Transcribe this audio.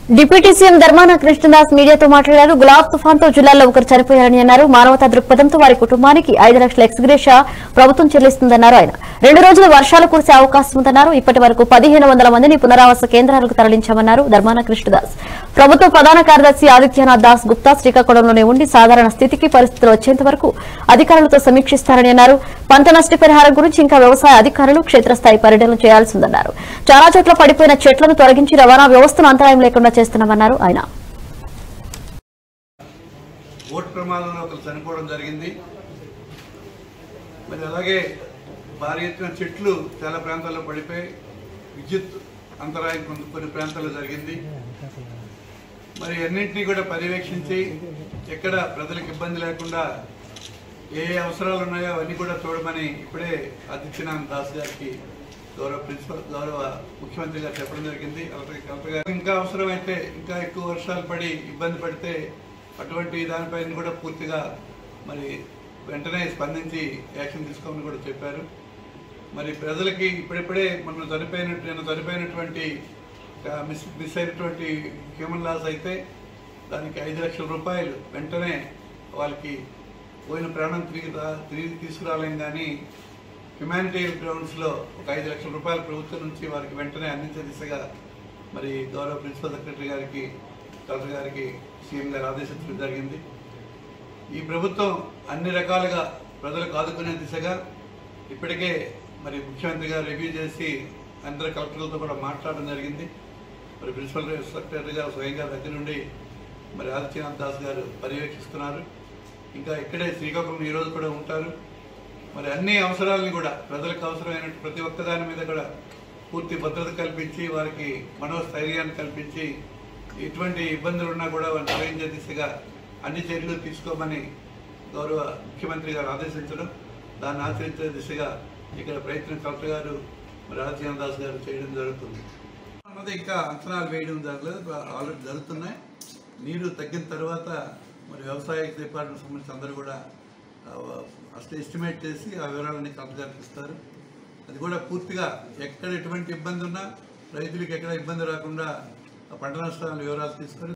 deputy CM Dharmana Krishnadas మీడియాతో మాట్లాడారు గులాబ్ తుఫాన్తో జిల్లాలో ఒకరు చనిపోయారని అన్నారు మానవతా దృక్పథంతో వారి కుటుంబానికి ఐదు లక్షల ఎక్స్గ్రేషా ప్రభుత్వం చెల్లిస్తుందన్నారు ఆయన రెండు రోజులు వర్షాలు కురిసే అవకాశం ఉందన్నారు ఇప్పటి వరకు పదిహేను వందల మందిని పునరావాస కేంద్రాలకు తరలించామన్నారు ధర్మాన కృష్ణదాస్ ప్రభుత్వ ప్రధాన కార్యదర్శి ఆదిత్యనాథ్ దాస్ గుప్తా శ్రీకాకుళంలోనే ఉండి సాధారణ స్థితికి పరిస్థితులు వచ్చేంత వరకు అధికారులతో సమీక్షిస్తారని అన్నారు పంట నష్టపరిహారం గురించి ఇంకా వ్యవసాయ అధికారులు క్షేత్రస్థాయి పర్యటన చేయాల్సి ఉందన్నారు చాలా చోట్ల పడిపోయిన చెట్లను తొలగించి రవాణా వ్యవస్థను అంతరాయం లేకుండా చేస్తున్నామన్నారు ఆయన ఓటు ప్రమాదంలో ఒకరు చనిపోవడం జరిగింది మరి అలాగే భారీ ఎత్తున చెట్లు చాలా ప్రాంతాల్లో పడిపోయి విద్యుత్ అంతరాయం కొన్ని కొన్ని ప్రాంతాల్లో జరిగింది మరి అన్నింటినీ కూడా పర్యవేక్షించి ఎక్కడ ప్రజలకు ఇబ్బంది లేకుండా ఏ ఏ అవసరాలు ఉన్నాయో అవన్నీ కూడా చూడమని ఇప్పుడే ఆదిత్యనాథ్ దాస్ గారికి గౌరవ ప్రిన్సిపల్ గౌరవ ముఖ్యమంత్రి గారు చెప్పడం జరిగింది అలాగే కలెక్టర్ గారు ఇంకా అవసరమైతే ఇంకా ఎక్కువ వర్షాలు పడి ఇబ్బంది పడితే అటువంటి దానిపైన కూడా పూర్తిగా మరి వెంటనే స్పందించి యాక్షన్ తీసుకోమని కూడా చెప్పారు మరి ప్రజలకి ఇప్పుడిప్పుడే మనం చనిపోయినట్టు నేను చనిపోయినటువంటి ఆ, మిస్ మిస్ అయినటువంటి హ్యూమన్ లాస్ అయితే దానికి ఐదు లక్షల రూపాయలు వెంటనే వాళ్ళకి పోయిన ప్రాణం తిరిగి రా- తిరిగి తీసుకురాలేం కానీ హ్యుమానిటేరియన్ గ్రౌండ్స్లో ఒక ఐదు లక్షల రూపాయలు ప్రభుత్వం నుంచి వారికి వెంటనే అందించే దిశగా మరి గౌరవ ప్రిన్సిపల్ సెక్రటరీ గారికి కలెక్టర్ గారికి సీఎం గారు ఆదేశించడం జరిగింది ఈ ప్రభుత్వం అన్ని రకాలుగా ప్రజలకు ఆదుకునే దిశగా ఇప్పటికే మరి ముఖ్యమంత్రి గారు రివ్యూ చేసి అందరు కలెక్టర్లతో కూడా మాట్లాడడం జరిగింది మరి ప్రిన్సిపల్ సెక్రటరీ గారు స్వయంగా దగ్గర నుండి మరి ఆదిత్యనాథ్ దాస్ గారు పర్యవేక్షిస్తున్నారు ఇంకా ఇక్కడే శ్రీకాకుళం ఈ రోజు కూడా ఉంటారు మరి అన్ని అవసరాలని కూడా ప్రజలకు అవసరమైన ప్రతి ఒక్క దాని మీద కూడా పూర్తి భద్రత కల్పించి వారికి మనోస్థైర్యాన్ని కల్పించి ఎటువంటి ఇబ్బందులు ఉన్నా కూడా వారిని నిర్వహించే దిశగా అన్ని చర్యలు తీసుకోమని గౌరవ ముఖ్యమంత్రి గారు ఆదేశించడం దాన్ని ఆచరించే దిశగా ఇక్కడ ప్రయత్నం కలెక్టర్ గారు మరి ఆదిత్యనాథ్ దాస్ గారు చేయడం జరుగుతుంది అన్నది ఇంకా అంచనాలు వేయడం జరగలేదు ఆల్రెడీ జరుగుతున్నాయి నీరు తగ్గిన తర్వాత మరి వ్యవసాయ డిపార్ట్మెంట్ సంబంధించి అందరూ కూడా ఆ, అసలు ఎస్టిమేట్ చేసి ఆ వివరాలన్నీ కలెక్టర్ గారికి ఇస్తారు అది కూడా పూర్తిగా ఎక్కడ ఎటువంటి ఇబ్బంది ఉన్నా రైతులకు ఎక్కడ ఇబ్బంది రాకుండా ఆ పంట నష్టాల వివరాలు తీసుకొని